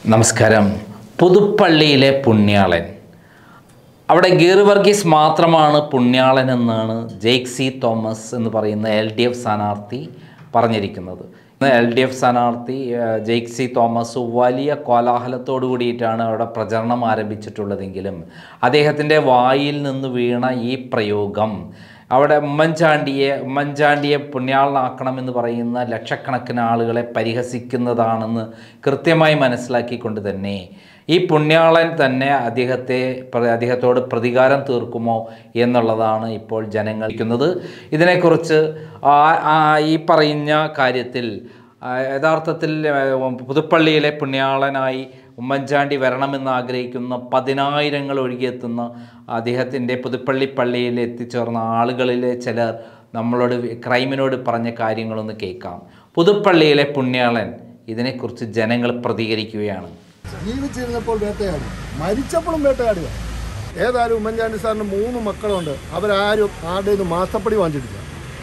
നമസ്കാരം പുതുപ്പള്ളിയിലെ പുണ്യാളൻ അവിടെ ഗീർ വർഗീസ് മാത്രമാണ് പുണ്യാളൻ എന്നാണ് ജെയ്ക്സി തോമസ് എന്ന് പറയുന്ന എൽ ഡി എഫ് സ്ഥാനാർത്ഥി പറഞ്ഞിരിക്കുന്നത് എൽ ഡി എഫ് സ്ഥാനാർത്ഥി ഏഹ്, ജെയ്ക്സി തോമസ് വലിയ കോലാഹലത്തോടു കൂടിയിട്ടാണ് അവിടെ പ്രചരണം ആരംഭിച്ചിട്ടുള്ളതെങ്കിലും അദ്ദേഹത്തിൻ്റെ വായിൽ നിന്ന് വീണ ഈ പ്രയോഗം അവിടെ ഉമ്മൻചാണ്ടിയെ ഉമ്മൻചാണ്ടിയെ പുണ്യാളനാക്കണമെന്ന് പറയുന്ന ലക്ഷക്കണക്കിന് ആളുകളെ പരിഹസിക്കുന്നതാണെന്ന് കൃത്യമായി മനസ്സിലാക്കിക്കൊണ്ട് തന്നെ ഈ പുണ്യാളൻ തന്നെ അദ്ദേഹത്തെ പ്ര- അദ്ദേഹത്തോട് പ്രതികാരം തീർക്കുമോ എന്നുള്ളതാണ് ഇപ്പോൾ ജനങ്ങൾ ഇരിക്കുന്നത് ഇതിനെക്കുറിച്ച് ആ- ആ ഈ പറയുന്ന കാര്യത്തിൽ ആ, യഥാർത്ഥത്തിൽ ആ, പുതുപ്പള്ളിയിലെ പുണ്യാളനായി ഉമ്മൻചാണ്ടി വരണമെന്ന് ആഗ്രഹിക്കുന്ന പതിനായിരങ്ങൾ ഒഴുകിയെത്തുന്ന അദ്ദേഹത്തിൻ്റെ പുതുപ്പള്ളി പള്ളിയിൽ എത്തിച്ചേർന്ന ആളുകളിലെ ചിലർ നമ്മളോട് ക്രൈമിനോട് പറഞ്ഞ കാര്യങ്ങളൊന്ന് കേൾക്കാം പുതുപ്പള്ളിയിലെ പുണ്യാളൻ ഇതിനെക്കുറിച്ച് ജനങ്ങൾ പ്രതികരിക്കുകയാണ് ജീവിച്ചിരുന്നപ്പോൾ വേട്ടയാടി മരിച്ചപ്പോഴും വേട്ടയാടുക ഏതായാലും ഉമ്മൻചാണ്ടി സാറിന് മൂന്ന് മക്കളുണ്ട് അവരാരും ആരുടേന്ന് മാസപ്പടി വാങ്ങിച്ചിട്ടില്ല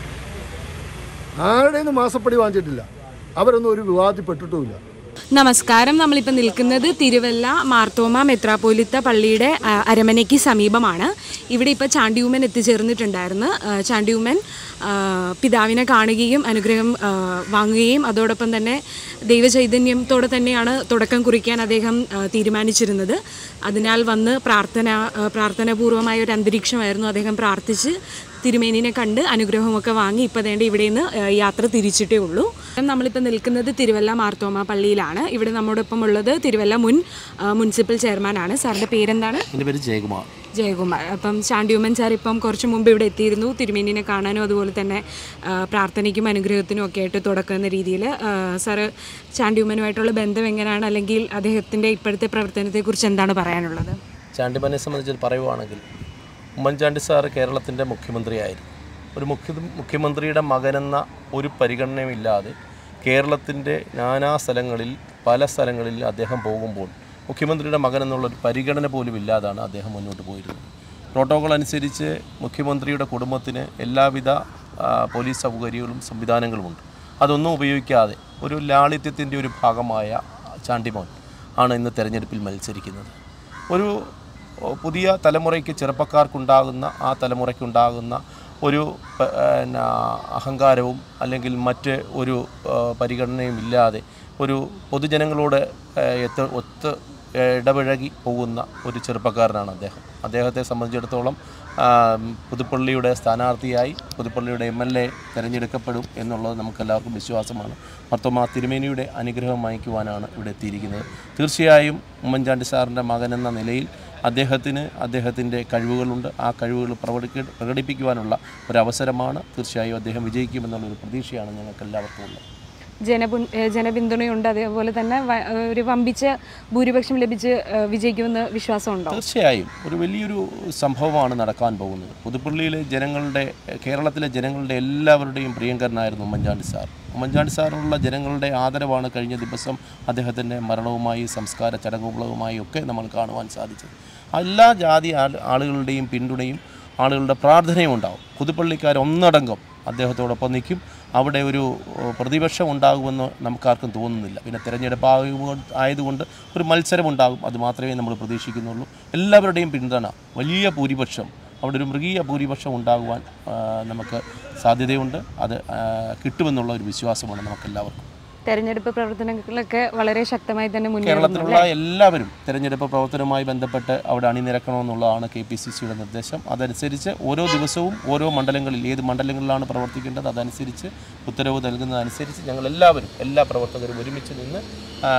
ആരുടേന്ന് മാസപ്പടി വാങ്ങിച്ചിട്ടില്ല അവരൊന്നും ഒരു വിവാദത്തിൽപ്പെട്ടിട്ടുമില്ല നമസ്കാരം നമ്മളിപ്പോൾ നിൽക്കുന്നത് തിരുവല്ല മാർത്തോമ മെത്രാപ്പോലിത്ത പള്ളിയുടെ ആ, അരമനയ്ക്ക് സമീപമാണ് ഇവിടെ ഇപ്പോൾ ചാണ്ടിയൂമൻ എത്തിച്ചേർന്നിട്ടുണ്ടായിരുന്നു ആ, ചാണ്ടിയൂമൻ ആ, പിതാവിനെ കാണുകയും അനുഗ്രഹം ആ, വാങ്ങുകയും അതോടൊപ്പം തന്നെ ദൈവചൈതന്യത്തോടെ തന്നെയാണ് തുടക്കം കുറിക്കാൻ അദ്ദേഹം ആ, തീരുമാനിച്ചിരുന്നത് അതിനാൽ വന്ന് പ്രാർത്ഥന ആ, പ്രാർത്ഥനാപൂർവമായ ഒരു അന്തരീക്ഷമായിരുന്നു അദ്ദേഹം പ്രാർത്ഥിച്ച് തിരുമേനിനെ കണ്ട് അനുഗ്രഹമൊക്കെ വാങ്ങി ഇപ്പോൾ വേണ്ടി ഇവിടെ നിന്ന് യാത്ര തിരിച്ചിട്ടേ ഉള്ളൂ നമ്മളിപ്പോൾ നിൽക്കുന്നത് തിരുവല്ല മാർത്തോമ പള്ളിയിലാണ് ഇവിടെ നമ്മോടൊപ്പം ഉള്ളത് തിരുവല്ല മുൻ ആ, മുനിസിപ്പൽ ചെയർമാനാണ് സാറിൻ്റെ പേരെന്താണ് എൻ്റെ പേര് ജയകുമാർ ജയകുമാർ അപ്പം ചാണ്ടിയുമ്മൻ സാർ ഇപ്പം കുറച്ച് മുമ്പ് ഇവിടെ എത്തിയിരുന്നു തിരുമേനിനെ കാണാനും അതുപോലെ തന്നെ ആ, പ്രാർത്ഥനയ്ക്കും അനുഗ്രഹത്തിനും ഒക്കെ ആയിട്ട് തുടക്കുന്ന രീതിയിൽ സാറ് ചാണ്ടിയുമ്മനുമായിട്ടുള്ള ബന്ധം എങ്ങനെയാണ് അല്ലെങ്കിൽ അദ്ദേഹത്തിൻ്റെ ഇപ്പോഴത്തെ പ്രവർത്തനത്തെക്കുറിച്ച് എന്താണ് പറയാനുള്ളത് ചാണ്ടിമനെ സംബന്ധിച്ച് പറയുവാണെങ്കിൽ ഉമ്മൻചാണ്ടി സാറ് കേരളത്തിൻ്റെ മുഖ്യമന്ത്രിയായിരുന്നു ഒരു മുഖ്യ മുഖ്യമന്ത്രിയുടെ മകനെന്ന ഒരു പരിഗണനയുമില്ലാതെ കേരളത്തിൻ്റെ നാനാ സ്ഥലങ്ങളിൽ പല സ്ഥലങ്ങളിൽ അദ്ദേഹം പോകുമ്പോൾ മുഖ്യമന്ത്രിയുടെ മകൻ എന്നുള്ളൊരു പരിഗണന പോലും ഇല്ലാതാണ് അദ്ദേഹം മുന്നോട്ട് പോയിരുന്നത് പ്രോട്ടോകോൾ അനുസരിച്ച് മുഖ്യമന്ത്രിയുടെ കുടുംബത്തിന് എല്ലാവിധ ആ, പോലീസ് സൗകര്യങ്ങളും സംവിധാനങ്ങളുമുണ്ട് അതൊന്നും ഉപയോഗിക്കാതെ ഒരു ലാളിത്യത്തിൻ്റെ ഒരു ഭാഗമായ ചാണ്ടിമോൻ ആണ് ഇന്ന് തെരഞ്ഞെടുപ്പിൽ മത്സരിക്കുന്നത് ഒരു ഓ, പുതിയ തലമുറയ്ക്ക് ചെറുപ്പക്കാർക്കുണ്ടാകുന്ന ആ തലമുറയ്ക്കുണ്ടാകുന്ന ഒരു പ- പിന്നെ അഹങ്കാരവും അല്ലെങ്കിൽ മറ്റ് ഒരു ആ, പരിഗണനയും ഇല്ലാതെ ഒരു പൊതുജനങ്ങളോട് ആ, എത്ത ഒത്ത് ഇടപഴകി പോകുന്ന ഒരു ചെറുപ്പക്കാരനാണ് അദ്ദേഹം അദ്ദേഹത്തെ സംബന്ധിച്ചിടത്തോളം ആ, പുതുപ്പള്ളിയുടെ സ്ഥാനാർത്ഥിയായി പുതുപ്പള്ളിയുടെ എം എൽ എ തിരഞ്ഞെടുക്കപ്പെടും എന്നുള്ളത് നമുക്കെല്ലാവർക്കും വിശ്വാസമാണ് മർത്തോമാ തിരുമേനിയുടെ അനുഗ്രഹം വാങ്ങിക്കുവാനാണ് ഇവിടെ എത്തിയിരിക്കുന്നത് തീർച്ചയായും ഉമ്മൻചാണ്ടി സാറിൻ്റെ മകൻ എന്ന നിലയിൽ അദ്ദേഹത്തിന് അദ്ദേഹത്തിൻ്റെ കഴിവുകളുണ്ട് ആ കഴിവുകൾ പ്രകടിക്ക പ്രകടിപ്പിക്കുവാനുള്ള ഒരവസരമാണ് തീർച്ചയായും അദ്ദേഹം വിജയിക്കുമെന്നുള്ളൊരു പ്രതീക്ഷയാണ് ഞങ്ങൾക്ക് എല്ലാവർക്കും ഉള്ളത് ജനപു ഏഹ് ജനപിന്തുണയുണ്ട് അതേപോലെ തന്നെ വ- ഒരു വമ്പിച്ച ഭൂരിപക്ഷം ലഭിച്ച് ഏഹ് വിജയിക്കുമെന്ന് വിശ്വാസമുണ്ടോ തീർച്ചയായും ഒരു വലിയൊരു സംഭവമാണ് നടക്കാൻ പോകുന്നത് പുതുപ്പള്ളിയിലെ ജനങ്ങളുടെ കേരളത്തിലെ ജനങ്ങളുടെ എല്ലാവരുടെയും പ്രിയങ്കരനായിരുന്നു ഉമ്മൻചാണ്ടി സാർ ഉമ്മൻചാണ്ടി സാറിനുള്ള ജനങ്ങളുടെ ആദരവാണ് കഴിഞ്ഞ ദിവസം അദ്ദേഹത്തിൻ്റെ മരണവുമായി സംസ്കാര ചടങ്ങുകളുമായി ഒക്കെ നമ്മൾ കാണുവാൻ സാധിച്ചത് എല്ലാ ജാതി ആൾ- ആളുകളുടെയും പിന്തുണയും ആളുകളുടെ പ്രാർത്ഥനയും ഉണ്ടാവും പുതുപ്പള്ളിക്കാർ ഒന്നടങ്കം അദ്ദേഹത്തോടൊപ്പം നിൽക്കും അവിടെ ഒരു ഏഹ്, പ്രതിപക്ഷം ഉണ്ടാകുമെന്ന് നമുക്കാർക്കും തോന്നുന്നില്ല പിന്നെ തിരഞ്ഞെടുപ്പ് ആയതുകൊണ്ട് ആയതുകൊണ്ട് ഒരു മത്സരം ഉണ്ടാകും അത് മാത്രമേ നമ്മൾ പ്രതീക്ഷിക്കുന്നുള്ളൂ എല്ലാവരുടെയും പിന്തുണ വലിയ ഭൂരിപക്ഷം അവിടെ ഒരു മൃഗീയ ഭൂരിപക്ഷം ഉണ്ടാകുവാൻ ആ, നമുക്ക് സാധ്യതയുണ്ട് അത് ആ, കിട്ടുമെന്നുള്ള ഒരു വിശ്വാസമാണ് നമുക്കെല്ലാവർക്കും തെരഞ്ഞെടുപ്പ് പ്രവർത്തനങ്ങളൊക്കെ വളരെ ശക്തമായി തന്നെ മുന്നേറുന്നു കേരളത്തിലുള്ള എല്ലാവരും തെരഞ്ഞെടുപ്പ് പ്രവർത്തനവുമായി ബന്ധപ്പെട്ട് അവിടെ അണിനിരക്കണമെന്നുള്ളതാണ് കെ പി സി സിയുടെ നിർദ്ദേശം അതനുസരിച്ച് ഓരോ ദിവസവും ഓരോ മണ്ഡലങ്ങളിൽ ഏത് മണ്ഡലങ്ങളിലാണ് പ്രവർത്തിക്കേണ്ടത് അതനുസരിച്ച് ഉത്തരവ് നൽകുന്നതനുസരിച്ച് ഞങ്ങൾ എല്ലാവരും എല്ലാ പ്രവർത്തകരും ഒരുമിച്ച് നിന്ന് ആ,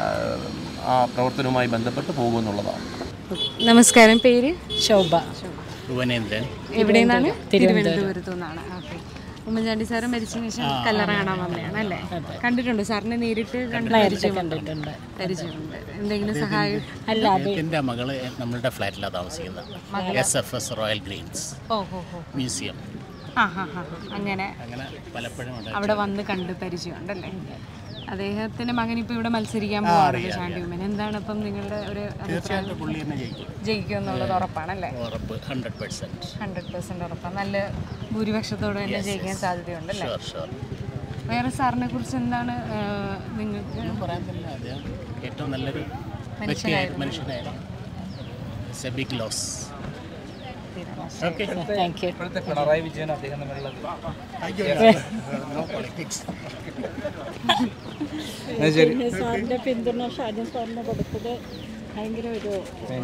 ആ പ്രവർത്തനവുമായി ബന്ധപ്പെട്ട് പോകുമെന്നുള്ളതാണ് നമസ്കാരം പേര് ശോഭ ഭുവനേന്ദ്രൻ എവിടെ നിന്നാണ് തിരുവനന്തപുരത്തു നിന്നാണ് ഓക്കെ ഉമ്മൻചാണ്ടി സാറ് മരിച്ചതിന് ശേഷം കല്ലറ കാണാൻ വന്നതാണ് അല്ലേ കണ്ടിട്ടുണ്ടോ സാറിനെ നേരിട്ട് കണ്ട് പരിചയമുണ്ടോ? കണ്ടിട്ടുണ്ട് പരിചയമുണ്ട് എന്തെങ്കിലും സഹായം അല്ല അത് എൻ്റെ മകള് നമ്മളുടെ ഫ്ലാറ്റിലാണ് താമസിക്കുന്നത് S F S Royal Greens ഓ ഹോ ഹോ മ്യൂസിയം ആ ഹാ ഹാ അങ്ങനെ അങ്ങനെ പലപ്പോഴും ഉണ്ട് അവിടെ വന്ന് കണ്ട് പരിചയമുണ്ടല്ലേ അദ്ദേഹത്തിന്റെ മകൻ ഇപ്പൊ ഇവിടെ മത്സരിക്കാൻ പോവാണല്ലോ ശാന്തികുമൻ എന്താണ് ഇപ്പം നിങ്ങളുടെ ഒരു അഭിപ്രായം തീർച്ചയായിട്ടും പുള്ളി തന്നെ ജയിക്കും ജയിക്കും എന്നുള്ളത് ഉറപ്പാണല്ലേ ഉറപ്പ് ഹൺഡ്രഡ് പെർസെൻറ്റ് ഹൺഡ്രഡ് പെർസെന്റ് ഉറപ്പാണ് നല്ല ഭൂരിപക്ഷത്തോടെ തന്നെ ജയിക്കാൻ സാധ്യതയുണ്ടല്ലേ ഷുവർ ഷുവർ വേറെ സാറിനെ കുറിച്ച് എന്താണ് ആ, നിങ്ങൾക്ക് പറയാൻ തന്നെ അദ്ദേഹം ഏറ്റവും നല്ലൊരു വ്യക്തിയായിരുന്നു മനുഷ്യനായിരുന്നു it's a big loss okay thank you ഇപ്പോഴത്തെ പിണറായി വിജയൻ അദ്ദേഹം തമ്മിലുള്ള നോ പൊളിറ്റിക്സ് പിന്നെ സാറിൻ്റെ പിന്തുണ ഷാജൻ സാറിന് കൊടുത്തത് ഭയങ്കര ഒരു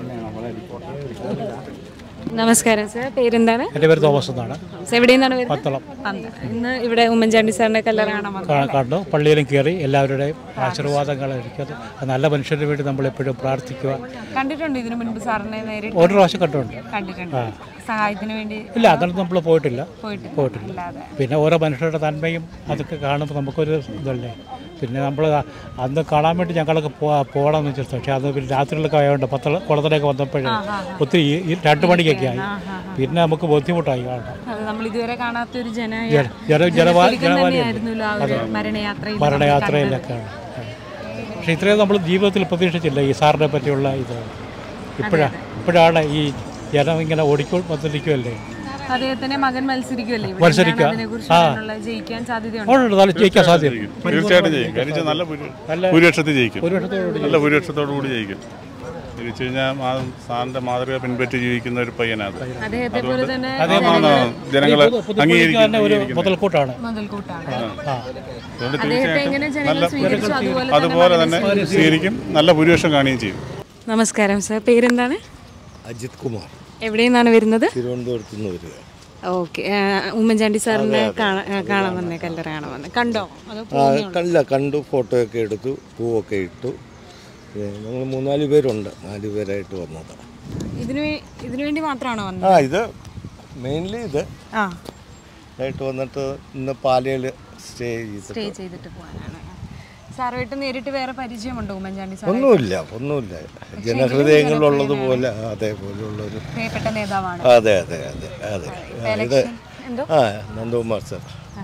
നമസ്കാരം സാർ പേരെന്താണ് എൻ്റെ പേര് തോമസ് എന്നാണ് സാർ എവിടെ നിന്നാണ് വരുന്നത് പത്തളം പന്തളം. ഇന്ന് ഇവിടെ ഉമ്മൻചാണ്ടി സാറിന്റെ കല്ലറ കാണാൻ വന്നത് കാ- കണ്ടു പള്ളിയിലും കയറി എല്ലാവരുടെയും ആശീർവാദങ്ങൾ എനിക്കത് നല്ല മനുഷ്യന് വേണ്ടി നമ്മൾ എപ്പോഴും പ്രാർത്ഥിക്കുക കണ്ടിട്ടുണ്ട് ഇതിനു മുൻപ് സാറിനെ നേരിട്ട് ഒരു പ്രാവശ്യം കണ്ടിട്ടുണ്ട് കണ്ടിട്ടുണ്ട് സഹായത്തിന് വേണ്ടി ഇല്ല അങ്ങനെ നമ്മൾ പോയിട്ടില്ല പോയിട്ടില്ല പോയിട്ടില്ല അല്ലാതെ പിന്നെ ഓരോ മനുഷ്യരുടെ നന്മയും അതൊക്കെ കാണുമ്പോൾ നമുക്കൊരു ഇതല്ലേ പിന്നെ നമ്മൾ അന്ന് കാണാൻ വേണ്ടി ഞങ്ങളൊക്കെ പോ പോകണമെന്ന് വെച്ചിരുന്നു പക്ഷേ അന്ന് പിന്നെ രാത്രിയിലൊക്കെ ആയതുകൊണ്ട് പത്തള കുളത്തിലേക്ക് വന്നപ്പോഴേ ഒത്തിരി ഈ- ഈ രണ്ട് മണിക്കൊക്കെ ആയി പിന്നെ നമുക്ക് ബുദ്ധിമുട്ടായി കാണാൻ അത് നമ്മൾ ഇതുവരെ കാണാത്ത ഒരു ജന ജന- ജന- ജനവാ ജനവാരി തന്നെയായിരുന്നല്ലോ ആ ഒരു മരണയാത്രയിൽ മരണയാത്രയിലൊക്കെയാണ് പക്ഷേ ഇത്രയും നമ്മൾ ജീവിതത്തിൽ പ്രതീക്ഷിച്ചില്ല ഈ സാറിനെ പറ്റിയുള്ള ഇത് ഇപ്പോഴാണ് ഇപ്പോഴാണ് ഈ ജനം ഇങ്ങനെ ഓടിക്കോ വന്നിരിക്കുമല്ലേ അദ്ദേഹത്തിന്റെ മകൻ മത്സരിക്കുമല്ലേ ഇവിടെ? മത്സരിക്കുക. എന്താണ് അതിനെക്കുറിച്ച് ആ. പറയാനുള്ളത്? ജയിക്കാൻ സാധ്യതയുണ്ട് ഉണ്ട് നല്ല ജയിക്കാൻ സാധ്യത തീർച്ചയായിട്ടും ജയിക്കും കാര്യം വെച്ചാൽ നല്ല ഭൂരി- ഭൂരിപക്ഷത്തിൽ ജയിക്കും നല്ല ഭൂരിപക്ഷത്തോടു കൂടി ജയിക്കും എന്ന് വെച്ച് കഴിഞ്ഞാൽ ആ സാറിന്റെ മാതൃക പിൻപറ്റി ജീവിക്കുന്ന ഒരു പയ്യനാണ് അദ്ദേഹത്തെ പോലെ തന്നെ ജനങ്ങളെ തന്നെ ഒരു അംഗീകരിക്കും മുതൽക്കൂട്ടാണ് മുതൽക്കൂട്ടാണ് ആ അതുകൊണ്ട് അദ്ദേഹത്തെ എങ്ങനെ തീർച്ചയായിട്ടും ജനങ്ങൾ നല്ല സ്വീകരിച്ചു അതുപോലെ അതുപോലെ തന്നെ സ്വീകരിക്കും നല്ല ഭൂരിപക്ഷം കാണുകയും ചെയ്യും നമസ്കാരം സർ പേരെന്താണ് അജിത് കുമാർ എവിടെ നിന്നാണ് വരുന്നത് തിരുവനന്തപുരത്ത് നിന്ന് വരിക ഓക്കെ ഉമ്മൻചാണ്ടി സാറിനെ കാണാൻ ആ, കാണാൻ വന്നേ കല്ലറ കാണാൻ വന്നേ കണ്ടോ അതോ ആ കല്ല കണ്ടു ഫോട്ടോയൊക്കെ എടുത്തു പൂവൊക്കെ ഇട്ടു ഞങ്ങൾ മൂന്നാല് പേരുണ്ട് നാല് പേരായിട്ട് വന്നതാണ് ഇതിനു വേ- ഇതിനു വേണ്ടി മാത്രമാണോ വന്നത് ആ ഇത് മെയിൻലി ഇത് ആ ആയിട്ട് വന്നിട്ട് ഇന്ന് പാലയിൽ സ്റ്റേ ചെയ്തിട്ട് സ്റ്റേ ചെയ്തിട്ട് പോകാനാണ് സാറുമായിട്ട് നേരിട്ട് വേറെ പരിചയമുണ്ടോ ഉമ്മൻചാണ്ടി സാർ ഒന്നുമില്ല ഒന്നുമില്ല ജനഹൃദയങ്ങളിലുള്ളതുപോലെ അതേപോലെയുള്ള ഒരു പ്രിയപ്പെട്ട നേതാവാണ് അതെ അതെ അതെ അതെ ആ, ഇത് എന്തോ ആ നന്ദകുമാർ സാർ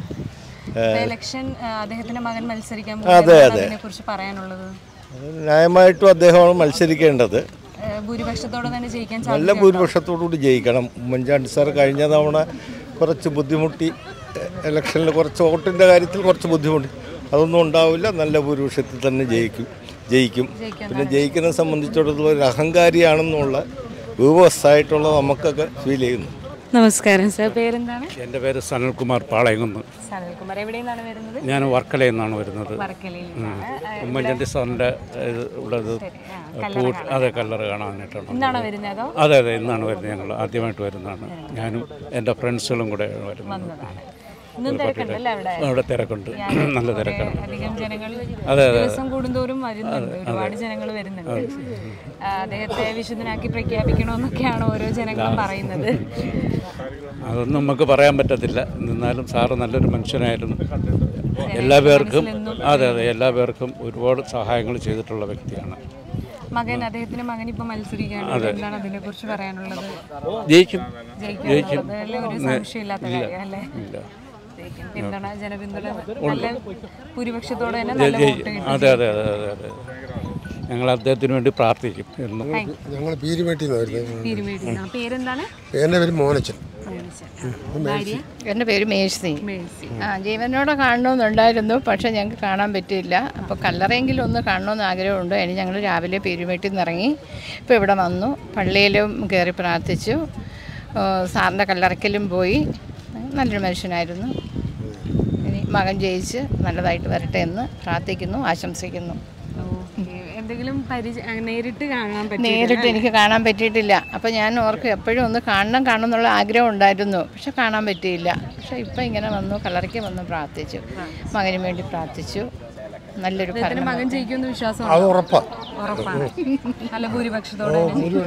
ഇലക്ഷൻ അദ്ദേഹത്തിന്റെ മകൻ മത്സരിക്കാൻ അതെ, അതെ. അതിനെ കുറിച്ച് പറയാനുള്ളത് അത് ന്യായമായിട്ടും അദ്ദേഹമാണ് മത്സരിക്കേണ്ടത് ഏഹ് ഭൂരിപക്ഷത്തോടെ തന്നെ ജയിക്കാൻ നല്ല സാധ്യത ഭൂരിപക്ഷത്തോടുകൂടി ജയിക്കണം ഉമ്മൻചാണ്ടി സാർ കഴിഞ്ഞ തവണ കുറച്ച് ബുദ്ധിമുട്ടി ഇലക്ഷനിൽ കുറച്ച് വോട്ടിൻ്റെ കാര്യത്തിൽ കുറച്ച് ബുദ്ധിമുട്ടി അതൊന്നും ഉണ്ടാവില്ല നല്ല ഭൂരിപക്ഷത്തിൽ തന്നെ ജയിക്കും ജയിക്കും പിന്നെ ജയിക്കുന്നത് സംബന്ധിച്ചിടത്തോളം ഒരു അഹങ്കാരിയാണെന്നുള്ള ആയിട്ടുള്ള നമുക്കൊക്കെ ഫീൽ ചെയ്യുന്നു നമസ്കാരം സാർ പേരെന്താണ് എൻ്റെ പേര് സനൽകുമാർ പാളയങ്കുന്ന് സനൽകുമാർ എവിടെ നിന്നാണ് വരുന്നത് ഞാൻ വർക്കലയിൽ നിന്നാണ് വരുന്നത് വർക്കലയിൽ നിന്നാണ് ഉമ്മൻചാണ്ടി സാറിൻ്റെ ഇത് ഉള്ളത് പൂ അതെ കല്ലറ കാണാനായിട്ടാണ് ഇന്നാണോ വരുന്നത് അതോ അതെ അതെ ഇന്നാണ് വരുന്നത് ഞങ്ങൾ ആദ്യമായിട്ട് വരുന്നതാണ് ഞാനും എൻ്റെ ഫ്രണ്ട്സുകളും കൂടെ വരുന്നത് ഇന്നും തിരക്കുണ്ടല്ലേ അവിടെ അവിടെ തിരക്കുണ്ട് നല്ല തിരക്കാണ് അധികം ജനങ്ങൾ അതെ, അതെ. ദിവസം കൂടുന്തോറും വരുന്നുണ്ട് ഒരുപാട് ജനങ്ങൾ വരുന്നുണ്ട് ആ, അദ്ദേഹത്തെ വിശുദ്ധനാക്കി പ്രഖ്യാപിക്കണമെന്നൊക്കെയാണ് ഓരോ ജനങ്ങളും പറയുന്നത് അതൊന്നും നമുക്ക് പറയാൻ പറ്റത്തില്ല എന്നാലും സാറ് നല്ലൊരു മനുഷ്യനായിരുന്നു എല്ലാ പേർക്കും അതെ അതെ എല്ലാ പേർക്കും ഒരുപാട് സഹായങ്ങൾ ചെയ്തിട്ടുള്ള വ്യക്തിയാണ് മകൻ അദ്ദേഹത്തിന്റെ മകൻ ഇപ്പൊ മത്സരിക്കുകയാണ് എന്താണ് അതിനെ കുറിച്ച് പറയാനുള്ളത് ജയിക്കും ജയിക്കും എന്നുള്ളതിൽ ഒരു സംശയമില്ലാത്ത കാര്യം അല്ലേ ഇല്ല ജയിക്കും. പിന്തുണ ജനപിന്തുണ നല്ല ഭൂരിപക്ഷത്തോടെ തന്നെ ജയി- നല്ല ജയി- വോട്ട് കിട്ടും അതെ അതെ അതെ അതെ അതെ ഞങ്ങൾ അദ്ദേഹത്തിന് വേണ്ടി പ്രാർത്ഥിക്കും എന്നും ഞങ്ങൾ പീരുമേട്ടിൽ നിന്ന് വരുന്നത് തിരുമേടി ആ, പേരെന്താണ് എൻ്റെ പേര് മോനച്ചൻ ഭാര്യ എൻ്റെ പേര് മേഴ്സി മേഴ്സി ആ ജീവനോടെ കാണണമെന്നുണ്ടായിരുന്നു പക്ഷേ ഞങ്ങൾക്ക് കാണാൻ പറ്റിയില്ല അപ്പോൾ കല്ലറയെങ്കിലും ഒന്ന് കാണണമെന്ന് ആഗ്രഹമുണ്ട് അതിന് ഞങ്ങൾ രാവിലെ പെരുമേട്ടിൽ നിന്ന് ഇറങ്ങി ഇപ്പോൾ ഇവിടെ വന്നു പള്ളിയിലും കയറി പ്രാർത്ഥിച്ചു ആ, സാറിൻ്റെ കല്ലറയ്ക്കലും പോയി നല്ലൊരു മനുഷ്യനായിരുന്നു ഇനി മകൻ ജയിച്ച് നല്ലതായിട്ട് വരട്ടെ എന്ന് പ്രാർത്ഥിക്കുന്നു ആശംസിക്കുന്നു ഓക്കേ. എന്തെങ്കിലും പരിചയ നേരിട്ട് കാണാൻ പറ്റും നേരിട്ട് എനിക്ക് കാണാൻ പറ്റിയിട്ടില്ല അപ്പോൾ ഞാൻ ഓർക്കും എപ്പോഴും ഒന്ന് കാണണം കാണണം എന്നുള്ള ആഗ്രഹം ഉണ്ടായിരുന്നു പക്ഷെ കാണാൻ പറ്റിയില്ല പക്ഷെ ഇപ്പം ഇങ്ങനെ വന്നു കളറയ്ക്ക് വന്ന് പ്രാർത്ഥിച്ചു മകന് വേണ്ടി പ്രാർത്ഥിച്ചു നല്ലൊരു ഭരണം മകൻ ജയിക്കുമെന്ന് വിശ്വാസം അത് ഉറപ്പാണ് ഉറപ്പാണ് നല്ല ഭൂരിപക്ഷത്തോടെ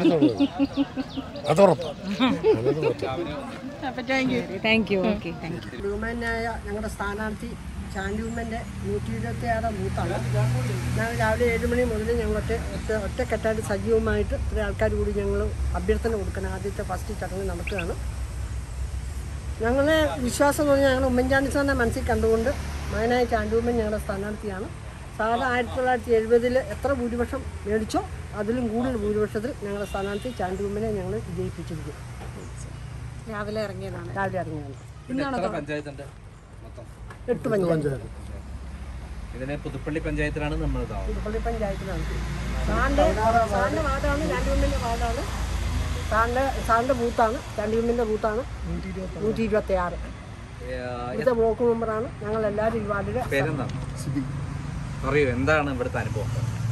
അത് ഉറപ്പാണ് അപ്പോൾ thank you thank you okay thank you ബഹുമാനായ ഞങ്ങളുടെ സ്ഥാനാർത്ഥി ചാണ്ടി ഉമ്മൻ്റെ നൂറ്റി ഇരുപത്തി ആറ് ബൂത്താണ് ഞങ്ങൾ രാവിലെ ഏഴ് മണി മുതൽ ഞങ്ങൾ ഒറ്റ ഒറ്റ ഒറ്റക്കെട്ടായിട്ട് സജീവമായിട്ട് ഇത്രയും ആൾക്കാർ കൂടി ഞങ്ങൾ അഭ്യർത്ഥന കൊടുക്കണം ആദ്യത്തെ ഫസ്റ്റ് ചടങ്ങ് നടക്കുകയാണ് ഞങ്ങളെ വിശ്വാസം എന്ന് പറഞ്ഞാൽ ഞങ്ങൾ ഉമ്മൻചാണ്ടി സാറിനെ മനസ്സിൽ കണ്ടുകൊണ്ട് മകനായ ചാണ്ടി ഉമ്മൻ ഞങ്ങളുടെ സ്ഥാനാർത്ഥിയാണ് സാറ് ആയിരത്തി തൊള്ളായിരത്തി എഴുപതിൽ എത്ര ഭൂരിപക്ഷം മേടിച്ചോ അതിലും കൂടുതൽ ഭൂരിപക്ഷത്തിൽ ഞങ്ങളുടെ സ്ഥാനാർത്ഥി ചാണ്ടി ഉമ്മനെ ഞങ്ങൾ വിജയിപ്പിച്ചിരിക്കും രാവിലെ ഇറങ്ങിയതാണ് രാവിലെ ഇറങ്ങിയാണ് എത്ര പഞ്ചായത്തുണ്ട് മൊത്തം എട്ട് പഞ്ചായത്ത് ഇതിനെ പുതുപ്പള്ളി പഞ്ചായത്തിലാണ് നമ്മൾ പുതുപ്പള്ളി പഞ്ചായത്തിലാണ് സാറിൻ്റെ സാറിൻ്റെ വാർഡാണ് ചാണ്ടിയമ്മൻ്റെ വാർഡാണ് സാറിൻ്റെ സാറിൻ്റെ ബൂത്താണ് ചാണ്ടിയമ്മൻ്റെ ബൂത്താണ് നൂറ്റി ഇരുപത്തി ആറ് ഇവിടുത്തെ ബ്ലോക്ക് മെമ്പറാണ് ഞങ്ങൾ എല്ലാവരും ഈ വാർഡിലെ പേരെന്താണ് പറയൂ എന്താണ് ഇവിടുത്തെ അനുഭവം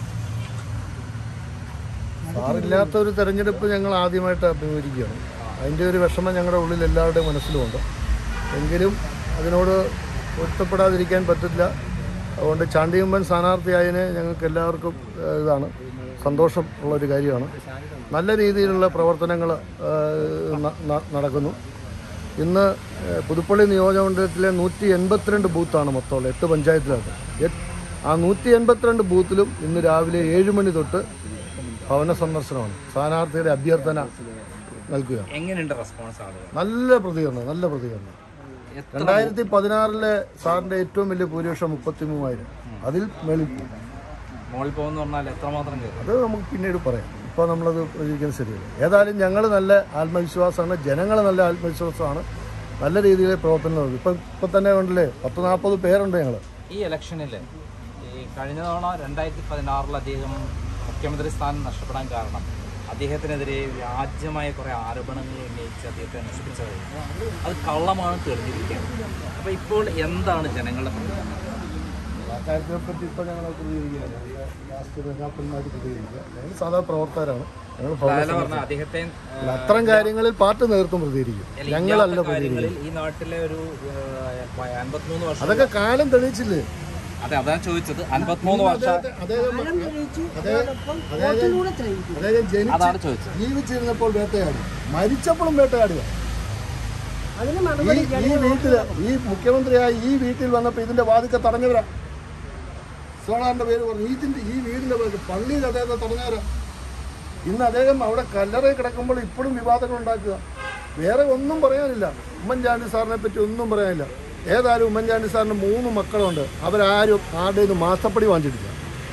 സാറില്ലാത്ത ഒരു തെരഞ്ഞെടുപ്പ് ഞങ്ങൾ ആദ്യമായിട്ട് അഭിമുഖീകരിക്കുകയാണ് അതിൻ്റെ ഒരു വിഷമം ഞങ്ങളുടെ ഉള്ളിൽ എല്ലാവരുടെയും മനസ്സിലുമുണ്ട് എങ്കിലും അതിനോട് പൊരുത്തപ്പെടാതിരിക്കാൻ പറ്റില്ല അതുകൊണ്ട് ചാണ്ടിയമ്മൻ സ്ഥാനാർത്ഥിയായതിന് ഞങ്ങൾക്ക് എല്ലാവർക്കും ഏഹ്, ഇതാണ് സന്തോഷം ഉള്ളൊരു കാര്യമാണ് നല്ല രീതിയിലുള്ള പ്രവർത്തനങ്ങൾ നടക്കുന്നു ഇന്ന് ഏഹ്, പുതുപ്പള്ളി നിയോജകമണ്ഡലത്തിലെ നൂറ്റി എൺപത്തിരണ്ട് ബൂത്താണ് മൊത്തമുള്ള എട്ട് പഞ്ചായത്തിലാണ് എട്ട്- ആ നൂറ്റി എൺപത്തിരണ്ട് ബൂത്തിലും ഇന്ന് രാവിലെ ഏഴ് മണി തൊട്ട് ഭവന സന്ദർശനമാണ് സ്ഥാനാർത്ഥിയുടെ അഭ്യർത്ഥന നൽകുക എങ്ങനെയുണ്ട് റെസ്പോൺസ് ആളുകൾ നല്ല പ്രതികരണം നല്ല പ്രതികരണം രണ്ടായിരത്തി പതിനാറിലെ സാറിന്റെ ഏറ്റവും വലിയ ഭൂരിപക്ഷം മുപ്പത്തി മൂവായിരം അതിൽ മേളിൽ പോകും. മോളിൽ പോകുന്ന പറഞ്ഞാൽ എത്രമാത്രം കയറും അത് നമുക്ക് പിന്നീട് പറയാം ഇപ്പോൾ നമ്മളത് പ്രചരിക്കുന്നത് ശരിയല്ല ഏതായാലും ഞങ്ങൾ നല്ല ആത്മവിശ്വാസമാണ് ജനങ്ങൾ നല്ല ആത്മവിശ്വാസമാണ് നല്ല രീതിയിൽ പ്രവർത്തനം നടക്കും ഇപ്പം ഇപ്പം തന്നെ കണ്ടില്ലേ പത്ത് നാൽപ്പത് പേരുണ്ട് ഞങ്ങൾ ഈ ഇലക്ഷനിൽ ഈ കഴിഞ്ഞ തവണ രണ്ടായിരത്തി പതിനാറിൽ അദ്ദേഹം മുഖ്യമന്ത്രി സ്ഥാനം നഷ്ടപ്പെടാൻ കാരണം അദ്ദേഹത്തിനെതിരെ വ്യാജമായ കുറേ ആരോപണങ്ങൾ ഉന്നയിച്ച് അദ്ദേഹത്തെ നശിപ്പിച്ചതായിരുന്നു അത് കള്ളമാണ് തെളിഞ്ഞിരിക്കുന്നത് അപ്പോൾ ഇപ്പോൾ എന്താണ് ജനങ്ങളുടെ പ്രതികരണം ആ കാര്യത്തെ പറ്റി ഇപ്പോൾ ഞങ്ങൾ പ്രതികരിക്കുകയാണ് ലാസ്റ്റ് നേതാക്കന്മാർ പ്രതികരിക്കുക ഞങ്ങൾ സാധാ പ്രവർത്തകരാണ് ഞങ്ങൾ ഭവന അല്ല പറഞ്ഞ സന്ദർശനം. അദ്ദേഹത്തെ അല്ല, അത്തരം കാര്യങ്ങളിൽ പാർട്ടി നേതൃത്വം പ്രതികരിക്കും അല്ല, ഞങ്ങളല്ല ഇല്ലാത്ത കാര്യങ്ങളിൽ പ്രതികരിക്കും ഈ നാട്ടിലെ ഒരു അൻപത്തിമൂന്ന് വർഷം അതൊക്കെ കാലം തെളിയിച്ചില്ലേ അതെ അതാണ് ചോദിച്ചത് അൻപത്തിമൂന്ന് വർഷം അദ്ദേഹം വോട്ടിലൂടെ തെളിയിക്കും അദ്ദേഹം അതാണ് ജനിച്ച് ചോദിച്ചത് ജീവിച്ചിരുന്നപ്പോൾ വേട്ടയാടി മരിച്ചപ്പോഴും വേട്ടയാടുക അതിന് ഈ മറുപടി ഈ വീട്ടില് ഈ മുഖ്യമന്ത്രിയായ ഈ വീട്ടിൽ വന്നപ്പോൾ ഇതിന്റെ വാതിക്ക തടഞ്ഞവരാ സോളാറിന്റെ പേര് പറഞ്ഞു ഇതിന്റെ ഈ വീടിന്റെ പേര് പള്ളിയിൽ അദ്ദേഹത്തെ തടഞ്ഞവരാ ഇന്ന് അദ്ദേഹം അവിടെ കല്ലറയിൽ കിടക്കുമ്പോൾ ഇപ്പോഴും വിവാദങ്ങൾ ഉണ്ടാക്കുക വേറെ ഒന്നും പറയാനില്ല ഉമ്മൻചാണ്ടി സാറിനെ പറ്റി ഒന്നും പറയാനില്ല ഏതായാലും ഉമ്മൻചാണ്ടി സാറിന് മൂന്ന് മക്കളുണ്ട് അവരാരും ആരുടെ നിന്ന് മാസപ്പടി വാങ്ങിച്ചിട്ടില്ല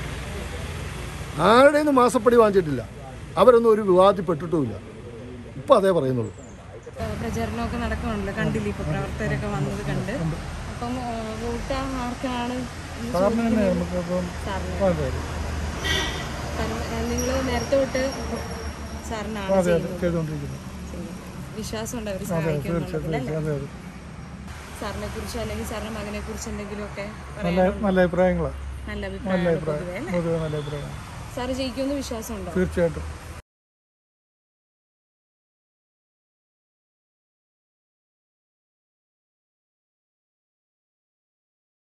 ആരുടെ നിന്ന് മാസപ്പടി വാങ്ങിച്ചിട്ടില്ല അവരൊന്നും ഒരു വിവാദത്തിൽപ്പെട്ടിട്ടുമില്ല ഇപ്പം അതേ പറയുന്നുള്ളൂ പ്രചരണമൊക്കെ നടക്കുന്നുണ്ടല്ലോ കണ്ടില്ലേ ഇപ്പൊ പ്രവർത്തകരൊക്കെ വന്നത് കണ്ട് അപ്പം ആ, വോട്ട് ആർക്കാണ് എന്ന് ചോദിക്കുന്നത് സാറിന് നിങ്ങൾ നേരത്തെ തൊട്ട് സാറിനാണ് ചെയ്യുന്നത് ചെയ്യുന്നത്. വിശ്വാസമുണ്ട് അവർ സഹായിക്കുന്നുണ്ടല്ലേ സാറിനെ കുറിച്ച് അല്ലെങ്കിൽ സാറിന്റെ മകനെ കുറിച്ച് എന്തെങ്കിലുമൊക്കെ പറയാനുണ്ടോ? നല്ല അഭിപ്രായങ്ങളാണ് നല്ല അഭിപ്രായമാണ് പൊതുവെ അല്ലേ പൊതുവെ നല്ല അഭിപ്രായമാണ് സാറ് ജയിക്കുമെന്ന് വിശ്വാസമുണ്ടോ തീർച്ചയായിട്ടും